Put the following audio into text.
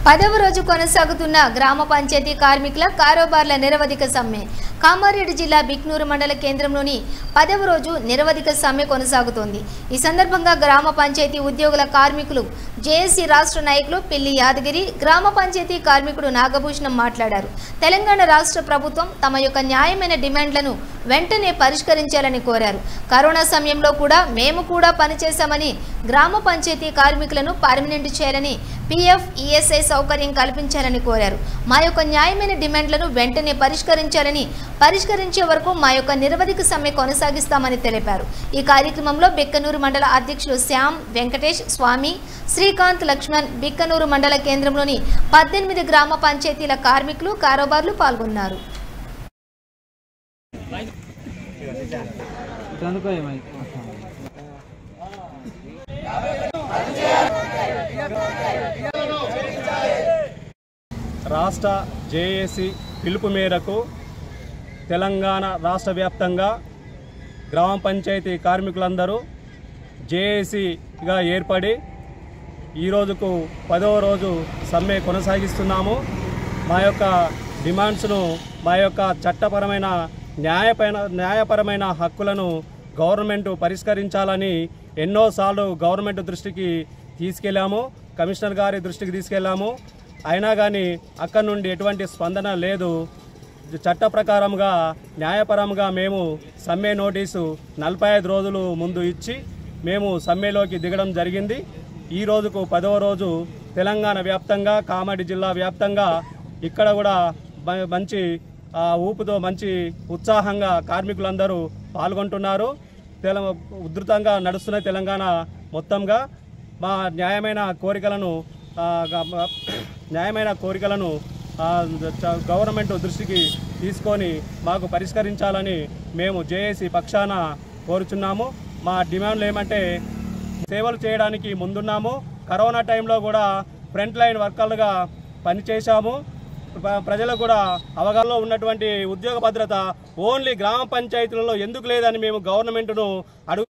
పదవ రోజు కొనసాగుతున్న గ్రామ పంచాయతీ కార్మికుల కారోబార్ల నిరవధిక సమ్మె కామారెడ్డి జిల్లా బిక్నూరు మండల కేంద్రంలోని పదవ రోజు నిరవధిక సమ్మె కొనసాగుతోంది ఈ సందర్భంగా గ్రామ పంచాయతీ ఉద్యోగుల కార్మికులు జేఏసీ రాష్ట్ర నాయకులు పిల్లి యాదగిరి గ్రామ పంచాయతీ కార్మికుడు నాగభూషణం మాట్లాడారు తెలంగాణ రాష్ట్ర ప్రభుత్వం తమ యొక్క న్యాయమైన డిమాండ్లను వెంటనే పరిష్కరించాలని కోరారు కరోనా సమయంలో కూడా మేము కూడా పనిచేశామని గ్రామ పంచాయతీ కార్మికులను పర్మనెంట్ చేయాలని పీఎఫ్ ఈఎస్ఐ సౌకర్యం కల్పించాలని కోరారు మా యొక్క న్యాయమైన డిమాండ్లను వెంటనే పరిష్కరించాలని పరిష్కరించే వరకు మా యొక్క నిరవధిక సమ్మె కొనసాగిస్తామని తెలిపారు ఈ కార్యక్రమంలో బిక్కనూరు మండల అధ్యక్షులు శ్యామ్ వెంకటేష్ స్వామి శ్రీకాంత్ లక్ష్మణ్ బిక్కనూరు మండల కేంద్రంలోని పద్దెనిమిది గ్రామ పంచాయతీల కార్మికులు కారోబార్లు పాల్గొన్నారు అందుకో ఏమై రాష్ట్ర జేఏసీ పిలుపు మేరకు తెలంగాణ రాష్ట్ర వ్యాప్తంగా గ్రామ పంచాయతీ కార్మికులందరూ జేఏసీగా ఏర్పడి ఈ రోజుకు పదవ రోజు సమ్మె కొనసాగిస్తున్నాము మా యొక్క డిమాండ్స్ను మా యొక్క చట్టపరమైన న్యాయపైన న్యాయపరమైన హక్కులను గవర్నమెంట్ పరిష్కరించాలని ఎన్నోసార్లు గవర్నమెంట్ దృష్టికి తీసుకెళ్ళాము కమిషనర్ గారి దృష్టికి తీసుకెళ్ళాము అయినా కానీ అక్కడి నుండి ఎటువంటి స్పందన లేదు చట్ట ప్రకారంగా న్యాయపరంగా మేము సమ్మె నోటీసు నలభై ఐదు రోజులు ముందు ఇచ్చి మేము సమ్మెలోకి దిగడం జరిగింది ఈ రోజుకు పదవ రోజు తెలంగాణ వ్యాప్తంగా కామారెడ్డి జిల్లా వ్యాప్తంగా ఇక్కడ కూడా మ- మంచి ఆ, ఊపుతో మంచి ఉత్సాహంగా కార్మికులందరూ పాల్గొంటున్నారు తెల ఉధృతంగా నడుస్తున్న తెలంగాణ మొత్తంగా మా న్యాయమైన కోరికలను ఆ, గ- న్యాయమైన కోరికలను ఆ, చ- గవర్నమెంట్ దృష్టికి తీసుకొని మాకు పరిష్కరించాలని మేము జేఏసీ పక్షాన కోరుచున్నాము మా డిమాండ్లు ఏమంటే సేవలు చేయడానికి ముందున్నాము కరోనా టైంలో కూడా ఫ్రంట్ లైన్ వర్కర్లుగా పనిచేశాము ప్ర- ప్రజలకు కూడా అవగాహనలో ఉన్నటువంటి ఉద్యోగ భద్రత ఓన్లీ గ్రామ పంచాయతీలలో ఎందుకు లేదని మేము గవర్నమెంట్ను అడుగు